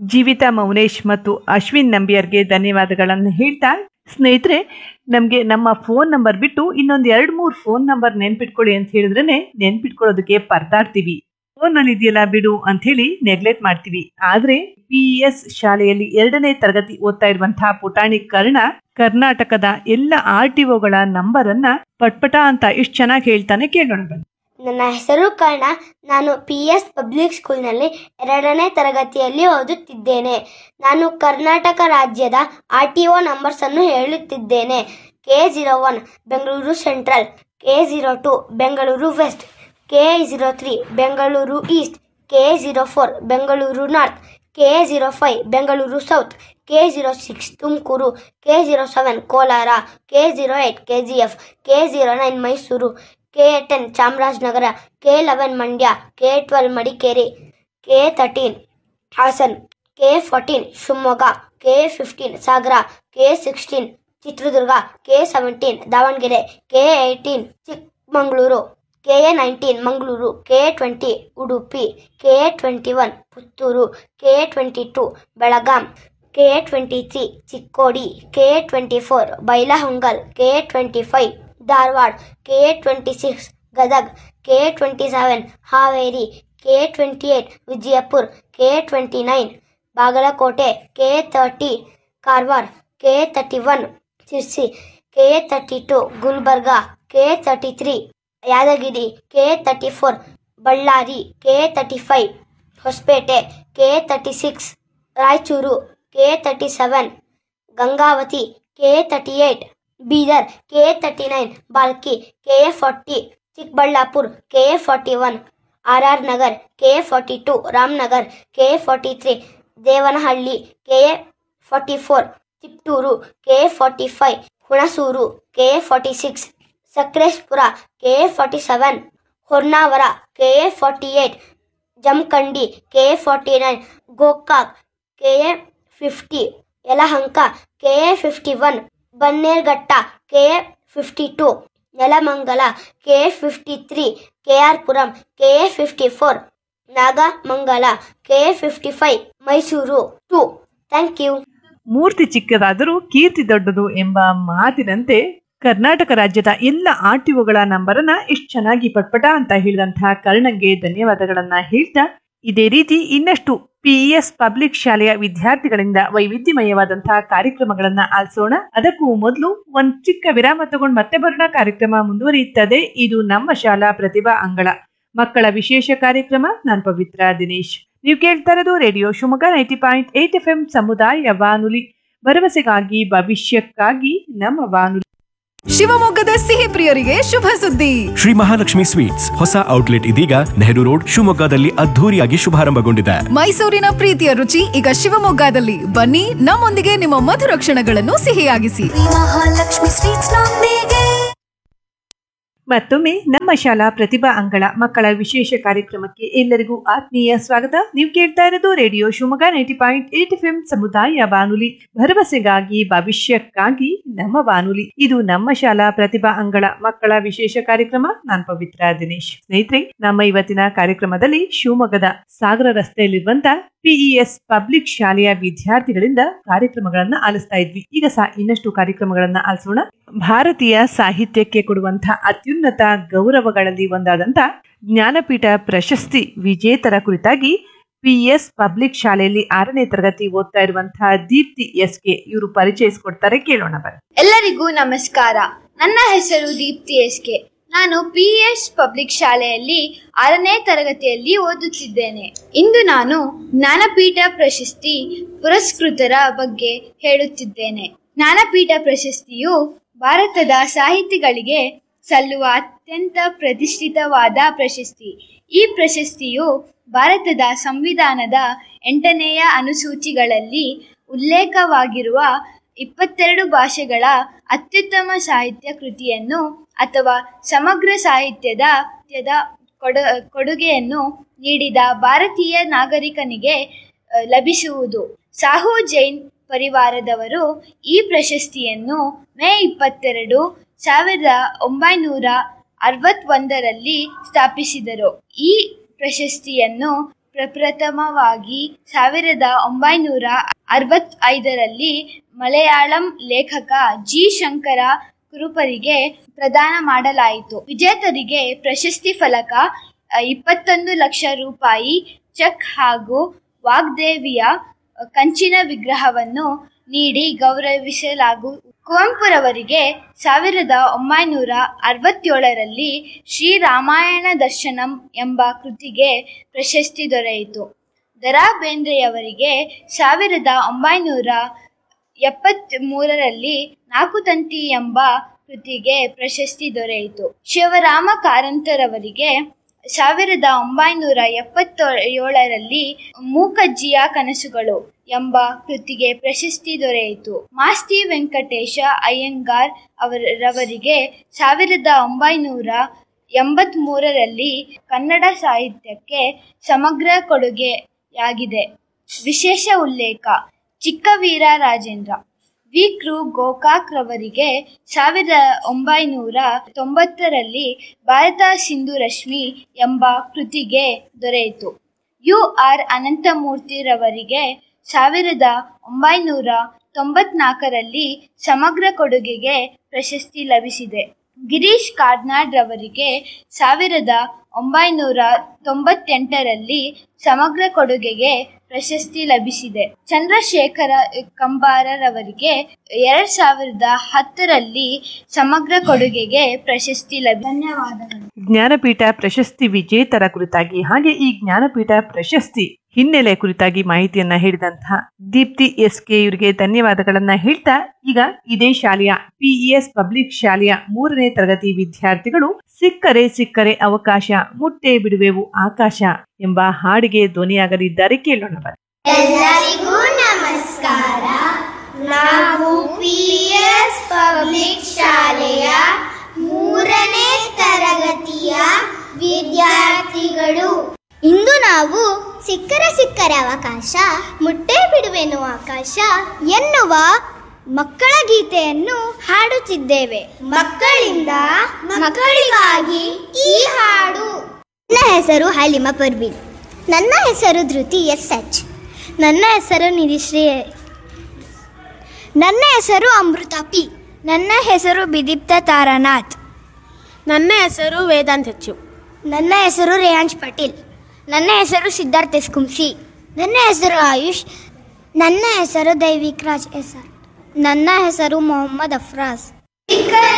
ಜೀವಿತಾ ಮೌನೇಶ್ ಮತ್ತು ಅಶ್ವಿನ್ ನಂಬಿಯರ್ಗೆ ಧನ್ಯವಾದಗಳನ್ನು ಹೇಳ್ತಾ ಸ್ನೇಹಿತರೆ ನಮಗೆ ನಮ್ಮ ಫೋನ್ ನಂಬರ್ ಬಿಟ್ಟು ಇನ್ನೊಂದು ಎರಡು ಮೂರು ಫೋನ್ ನಂಬರ್ ನೆನ್ಪಿಟ್ಕೊಳ್ಳಿ ಅಂತ ಹೇಳಿದ್ರೆ ನೆನ್ಪಿಟ್ಕೊಳ್ಳೋದಕ್ಕೆ ಪರದಾಡ್ತೀವಿ ಫೋನಲ್ಲಿ ಇದೆಯಲ್ಲ ಬಿಡು ಅಂತ ಹೇಳಿ ನೆಗ್ಲೆಕ್ಟ್ ಮಾಡ್ತೀವಿ ಆದ್ರೆ ಪಿ ಎಸ್ ಶಾಲೆಯಲ್ಲಿ ಎರಡನೇ ತರಗತಿ ಓದ್ತಾ ಇರುವಂತಹ ಪುಟಾಣಿ ಕರ್ಣ ಕರ್ನಾಟಕದ ಎಲ್ಲ ಆರ್ ಟಿ ಒಗಳ ನಂಬರ್ ಅನ್ನ ಪಟ್ಪಟ ಅಂತ ಇಷ್ಟು ಚೆನ್ನಾಗಿ ಹೇಳ್ತಾನೆ ಕೇಳೋಣ ಬನ್ನಿ ನನ್ನ ಹೆಸರು ಕರ್ಣ ನಾನು ಪಿ ಎಸ್ ಪಬ್ಲಿಕ್ ಸ್ಕೂಲ್ನಲ್ಲಿ ಎರಡನೇ ತರಗತಿಯಲ್ಲಿ ಓದುತ್ತಿದ್ದೇನೆ ನಾನು ಕರ್ನಾಟಕ ರಾಜ್ಯದ ಆರ್ ಟಿ ಒ ನಂಬರ್ಸ್ ಅನ್ನು ಹೇಳುತ್ತಿದ್ದೇನೆ K zero one Bengaluru central K zero two Bengaluru west K zero three Bengaluru east K zero four Bengaluru north K zero five Bengaluru south K zero six Tumakuru K zero seven Kolar K zero eight K G F K zero nine Mysuru K ten Chamarajanagar K eleven Mandya K twelve Madikeri K thirteen Hassan K fourteen Shivamogga K fifteen Sagar K sixteen Chitradurga K seventeen Davanagere K eighteen Chikkamagaluru K A nineteen Mangaluru K twenty Udupi K twenty one Puttur K twenty two Belgaum K twenty three Chikkodi K twenty four Bailhongal K twenty five Dharwad K twenty six Gadag K twenty seven Haveri K twenty eight Vijayapura K twenty nine Bagalkot K thirty Karwar K thirty one Sirsi K thirty two Gulbarga K thirty three Yadgir K thirty four Ballari K thirty five Hosapete K thirty six Raichur K thirty seven Gangavathi K thirty eight Bidar K thirty nine ಬಾಲ್ಕಿ K A forty Chikkaballapur K A forty one R R Nagar K A forty two Ramanagar K A forty three Devanahalli K A forty four Tiptur K A forty five Hunsur K A forty six Sakleshpur K A forty seven Honnavar K A forty eight Jamkhandi K A forty nine Gokak K A fifty Yelahanka K A fifty one Bannerghatta K A fifty two Nelamangala K A fifty three K R Puram K A fifty four Nagamangala K A fifty five Mysuru two thank you Murthy ಚಿಕ್ಕದಾದರೂ ಕೀರ್ತಿ ದೊಡ್ಡದು ಎಂಬ ಮಾತಿನಂತೆ ಕರ್ನಾಟಕ ರಾಜ್ಯದ ಎಲ್ಲ R T ಒಗಳ ನಂಬರನ್ನ ಇಷ್ಟು ಚೆನ್ನಾಗಿ ಪಟ್ಪಟ ಅಂತ ಹೇಳಿದಂತಹ ಕರ್ಣಂಗೆ ಧನ್ಯವಾದಗಳನ್ನ ಹೇಳ್ತಾ ಇದೇ ರೀತಿ ಇನ್ನಷ್ಟು ಪಿ ಎಸ್ ಪಬ್ಲಿಕ್ ಶಾಲೆಯ ವಿದ್ಯಾರ್ಥಿಗಳಿಂದ ವೈವಿಧ್ಯಮಯವಾದಂತಹ ಕಾರ್ಯಕ್ರಮಗಳನ್ನ ಆಲಿಸೋಣ ಅದಕ್ಕೂ ಮೊದಲು ಒಂದ್ ಚಿಕ್ಕ ವಿರಾಮ ತಗೊಂಡು ಮತ್ತೆ ಬರೋಣ ಕಾರ್ಯಕ್ರಮ ಮುಂದುವರಿಯುತ್ತದೆ ಇದು ನಮ್ಮ ಶಾಲಾ ಪ್ರತಿಭಾ ಅಂಗಳ ಮಕ್ಕಳ ವಿಶೇಷ ಕಾರ್ಯಕ್ರಮ ನಾನ್ ಪವಿತ್ರ ದಿನೇಶ್ ನೀವು ಕೇಳ್ತಾ ಇರೋದು radio Shivamogga ninety point eight F M ಸಮುದಾಯ ಬಾನುಲಿ ಭರವಸೆಗಾಗಿ ಭವಿಷ್ಯಕ್ಕಾಗಿ ನಮ್ಮ ಬಾನುಲಿ ಶಿವಮೊಗ್ಗದ ಸಿಹಿ ಪ್ರಿಯರಿಗೆ ಶುಭ ಸುದ್ದಿ ಶ್ರೀ ಮಹಾಲಕ್ಷ್ಮಿ ಸ್ವೀಟ್ಸ್ ಹೊಸ ಔಟ್ಲೆಟ್ ಇದೀಗ ನೆಹರು ರೋಡ್ ಶಿವಮೊಗ್ಗದಲ್ಲಿ ಅದ್ಧೂರಿಯಾಗಿ ಶುಭಾರಂಭಗೊಂಡಿದೆ ಮೈಸೂರಿನ ಪ್ರೀತಿಯ ರುಚಿ ಈಗ ಶಿವಮೊಗ್ಗದಲ್ಲಿ ಬನ್ನಿ ನಮ್ಮೊಂದಿಗೆ ನಿಮ್ಮ ಮಧುರ ಕ್ಷಣಗಳನ್ನು ಸಿಹಿಯಾಗಿಸಿ ಮಹಾಲಕ್ಷ್ಮಿ ಸ್ವೀಟ್ಸ್ ನೊಂದಿಗೆ ಮತ್ತೊಮ್ಮೆ ನಮ್ಮ ಶಾಲಾ ಪ್ರತಿಭಾ ಅಂಗಳ ಮಕ್ಕಳ ವಿಶೇಷ ಕಾರ್ಯಕ್ರಮಕ್ಕೆ ಎಲ್ಲರಿಗೂ ಆತ್ಮೀಯ ಸ್ವಾಗತ ನೀವು ಕೇಳ್ತಾ ಇರೋದು radio Shivamogga ninety point eight F M ಸಮುದಾಯ ಬಾನುಲಿ ಭರವಸೆಗಾಗಿ ಭವಿಷ್ಯಕ್ಕಾಗಿ ನಮ್ಮ ಬಾನುಲಿ ಇದು ನಮ್ಮ ಶಾಲಾ ಪ್ರತಿಭಾ ಅಂಗಳ ಮಕ್ಕಳ ವಿಶೇಷ ಕಾರ್ಯಕ್ರಮ ನಾನ್ ಪವಿತ್ರ ದಿನೇಶ್ ಸ್ನೇಹಿತರೆ ನಮ್ಮ ಇವತ್ತಿನ ಕಾರ್ಯಕ್ರಮದಲ್ಲಿ ಶಿವಮೊಗ್ಗದ ಸಾಗರ ರಸ್ತೆಯಲ್ಲಿರುವಂತ ಪಿಇಎಸ್ ಪಬ್ಲಿಕ್ ಶಾಲೆಯ ವಿದ್ಯಾರ್ಥಿಗಳಿಂದ ಕಾರ್ಯಕ್ರಮಗಳನ್ನ ಆಲಿಸ್ತಾ ಇದ್ವಿ ಈಗ ಸಹ ಇನ್ನಷ್ಟು ಕಾರ್ಯಕ್ರಮಗಳನ್ನ ಆಲಿಸೋಣ ಭಾರತೀಯ ಸಾಹಿತ್ಯಕ್ಕೆ ಕೊಡುವಂತಹ ಅತ್ಯುನ್ನತ ಗೌರವಗಳಲ್ಲಿ ಒಂದಾದಂತ ಜ್ಞಾನಪೀಠ ಪ್ರಶಸ್ತಿ ವಿಜೇತರ ಕುರಿತಾಗಿ ಪಿಎಸ್ ಪಬ್ಲಿಕ್ ಶಾಲೆಯಲ್ಲಿ ಆರನೇ ತರಗತಿ ಓದ್ತಾ ಇರುವಂತಹ ದೀಪ್ತಿ ಎಸ್ ಕೆ ಇವರು ಪರಿಚಯಿಸ್ಕೊಡ್ತಾರೆ ಕೇಳೋಣ ಬನ್ನಿ ಎಲ್ಲರಿಗೂ ನಮಸ್ಕಾರ ನನ್ನ ಹೆಸರು ದೀಪ್ತಿ ಎಸ್ ಕೆ ನಾನು ಪಿ ಎಸ್ ಪಬ್ಲಿಕ್ ಶಾಲೆಯಲ್ಲಿ ಆರನೇ ತರಗತಿಯಲ್ಲಿ ಓದುತ್ತಿದ್ದೇನೆ ಇಂದು ನಾನು ಜ್ಞಾನಪೀಠ ಪ್ರಶಸ್ತಿ ಪುರಸ್ಕೃತರ ಬಗ್ಗೆ ಹೇಳುತ್ತಿದ್ದೇನೆ ಜ್ಞಾನಪೀಠ ಪ್ರಶಸ್ತಿಯು ಭಾರತದ ಸಾಹಿತಿಗಳಿಗೆ ಸಲ್ಲುವ ಅತ್ಯಂತ ಪ್ರತಿಷ್ಠಿತವಾದ ಪ್ರಶಸ್ತಿ ಈ ಪ್ರಶಸ್ತಿಯು ಭಾರತದ ಸಂವಿಧಾನದ ಎಂಟನೆಯ ಅನುಸೂಚಿಗಳಲ್ಲಿ ಉಲ್ಲೇಖವಾಗಿರುವ ಇಪ್ಪತ್ತೆರಡು ಭಾಷೆಗಳ ಅತ್ಯುತ್ತಮ ಸಾಹಿತ್ಯ ಕೃತಿಯನ್ನು ಅಥವಾ ಸಮಗ್ರ ಸಾಹಿತ್ಯದ ತ್ಯದ ಕೊಡ ಕೊಡುಗೆಯನ್ನು ನೀಡಿದ ಭಾರತೀಯ ನಾಗರಿಕನಿಗೆ ಅ, ಲಭಿಸುವುದು ಸಾಹು ಜೈನ್ ಪರಿವಾರದವರು ಈ ಪ್ರಶಸ್ತಿಯನ್ನು ಮೇ ಇಪ್ಪತ್ತೆರಡು ಸಾವಿರದ ಒಂಬೈನೂರ ಅರವತ್ತೊಂದರಲ್ಲಿ ಸ್ಥಾಪಿಸಿದರು ಈ ಪ್ರಶಸ್ತಿಯನ್ನು ಪ್ರಪ್ರಥಮವಾಗಿ ಸಾವಿರದ ಒಂಬೈನೂರ ಅರವತ್ತೈದರಲ್ಲಿ ಮಲಯಾಳಂ ಲೇಖಕ ಜಿ ಶಂಕರ ಕುರುಪರಿಗೆ ಪ್ರದಾನ ಮಾಡಲಾಯಿತು ವಿಜೇತರಿಗೆ ಪ್ರಶಸ್ತಿ ಫಲಕ ಅ, ಇಪ್ಪತ್ತೊಂದು ಲಕ್ಷ ರೂಪಾಯಿ ಚೆಕ್ ಹಾಗೂ ವಾಗ್ದೇವಿಯ ಅ, ಕಂಚಿನ ವಿಗ್ರಹವನ್ನು ನೀಡಿ ಗೌರವಿಸಲಾಗು ಕುವೆಂಪುರವರಿಗೆ ಸಾವಿರದ ಒಂಬೈನೂರ ಅರವತ್ತೇಳರಲ್ಲಿ ಶ್ರೀರಾಮಾಯಣ ದರ್ಶನಂ ಎಂಬ ಕೃತಿಗೆ ಪ್ರಶಸ್ತಿ ದೊರೆಯಿತು ದರಾ ಬೇಂದ್ರೆಯವರಿಗೆ ಸಾವಿರದ ಒಂಬೈನೂರ ಎಪ್ಪತ್ತ್ಮೂರರಲ್ಲಿ ನಾಲ್ಕು ತಂತಿ ಎಂಬ ಕೃತಿಗೆ ಪ್ರಶಸ್ತಿ ದೊರೆಯಿತು ಶಿವರಾಮ ಕಾರಂತರವರಿಗೆ ಸಾವಿರದ ಒಂಬೈನೂರ ಎಪ್ಪತ್ತ ಏಳರಲ್ಲಿ ಮೂಕಜ್ಜಿಯ ಕನಸುಗಳು ಎಂಬ ಕೃತಿಗೆ ಪ್ರಶಸ್ತಿ ದೊರೆಯಿತು ಮಾಸ್ತಿ ವೆಂಕಟೇಶ ಅಯ್ಯಂಗಾರ್ ಅವರವರಿಗೆ ಸಾವಿರದ ಒಂಬೈನೂರ ಎಂಬತ್ತ್ಮೂರರಲ್ಲಿ ಕನ್ನಡ ಸಾಹಿತ್ಯಕ್ಕೆ ಸಮಗ್ರ ಕೊಡುಗೆಯಾಗಿದೆ ವಿಶೇಷ ಉಲ್ಲೇಖ ಚಿಕ್ಕವೀರ ರಾಜೇಂದ್ರ ವಿ ಕೃ ಗೋಕಾಕ್ ರವರಿಗೆ ಸಾವಿರದ ಒಂಬೈನೂರ ತೊಂಬತ್ತರಲ್ಲಿ ಭಾರತ ಸಿಂಧು ರಶ್ಮಿ ಎಂಬ ಕೃತಿಗೆ ದೊರೆಯಿತು ಯು ಆರ್ ಅನಂತಮೂರ್ತಿರವರಿಗೆ ಸಾವಿರದ ಒಂಬೈನೂರ ತೊಂಬತ್ನಾಲ್ಕರಲ್ಲಿ ಸಮಗ್ರ ಕೊಡುಗೆಗೆ ಪ್ರಶಸ್ತಿ ಲಭಿಸಿದೆ ಗಿರೀಶ್ ಕಾರ್ನಾಡ್ ರವರಿಗೆ ಸಾವಿರದ ಒಂಬೈನೂರ ತೊಂಬತ್ತೆಂಟರಲ್ಲಿ ಸಮಗ್ರ ಕೊಡುಗೆಗೆ ಪ್ರಶಸ್ತಿ ಲಭಿಸಿದೆ ಚಂದ್ರಶೇಖರ ಕಂಬಾರರವರಿಗೆ ಎರಡ್ ಸಾವಿರದ ಹತ್ತರಲ್ಲಿ ಸಮಗ್ರ ಕೊಡುಗೆಗೆ ಪ್ರಶಸ್ತಿ ಲಭಿ ಧನ್ಯವಾದಗಳು ಜ್ಞಾನಪೀಠ ಪ್ರಶಸ್ತಿ ವಿಜೇತರ ಕುರಿತಾಗಿ ಹಾಗೆ ಈ ಜ್ಞಾನಪೀಠ ಪ್ರಶಸ್ತಿ ಹಿನ್ನೆಲೆ ಕುರಿತಾಗಿ ಮಾಹಿತಿಯನ್ನ ಹೇಳಿದಂತಹ ದೀಪ್ತಿ ಎಸ್ ಕೆ ಇವರಿಗೆ ಧನ್ಯವಾದಗಳನ್ನ ಹೇಳ್ತಾ ಈಗ ಇದೇ ಶಾಲೆಯ ಪಿಇಎಸ್ ಪಬ್ಲಿಕ್ ಶಾಲೆಯ ಮೂರನೇ ತರಗತಿ ವಿದ್ಯಾರ್ಥಿಗಳು ಸಿಕ್ಕರೆ ಸಿಕ್ಕರೆ ಅವಕಾಶ ಮುಟ್ಟೆ ಬಿಡುವೆವು ಆಕಾಶ ಎಂಬ ಹಾಡಿಗೆ ಧ್ವನಿಯಾಗಲಿದ್ದಾರೆ ಕೇಳೋಣ ಬನ್ನಿ. ಎಲ್ಲರಿಗೂ ನಮಸ್ಕಾರ ನಾವು ಪಿ ಎಸ್ ಪಬ್ಲಿಕ್ ಶಾಲೆಯ ಮೂರನೇ ತರಗತಿಯ ವಿದ್ಯಾರ್ಥಿಗಳು ಇಂದು ನಾವು ಸಿಕ್ಕರ ಸಿಕ್ಕರ ಅವಕಾಶ ಮುಟ್ಟೆ ಬಿಡುವೆನು ಆಕಾಶ ಎನ್ನುವ ಮಕ್ಕಳ ಗೀತೆಯನ್ನು ಹಾಡುತ್ತಿದ್ದೇವೆ ಮಕ್ಕಳಿಂದ ಮಕ್ಕಳಿಗಾಗಿ ಈ ಹಾಡು ನನ್ನ ಹೆಸರು ಹಲಿಮ ಪರ್ವೀನ್ ನನ್ನ ಹೆಸರು ಧೃತಿ ಎಸ್ ಎಚ್ ನನ್ನ ಹೆಸರು ನಿಧಿಶ್ರೀ ನನ್ನ ಹೆಸರು ಅಮೃತ ಪಿ ನನ್ನ ಹೆಸರು ಬಿದೀಪ್ತ ತಾರಾನಾಥ್ ನನ್ನ ಹೆಸರು ವೇದಾಂತ್ ಹೆಚ್ಚು ನನ್ನ ಹೆಸರು ರೇಯಾಂಶ್ ಪಟೇಲ್ ನನ್ನ ಹೆಸರು ಸಿದ್ಧಾರ್ಥ್ ಎಸ್ ಕುಂಸಿ ನನ್ನ ಹೆಸರು ಆಯುಷ್ ನನ್ನ ಹೆಸರು ದೈವಿಕ್ ರಾಜ್ ಎಸ್ ಆರ್ ನನ್ನ ಹೆಸರು ಮೊಹಮ್ಮದ್ ಅಫ್ರಾಜ್ ಸಿಕ್ಕರೆ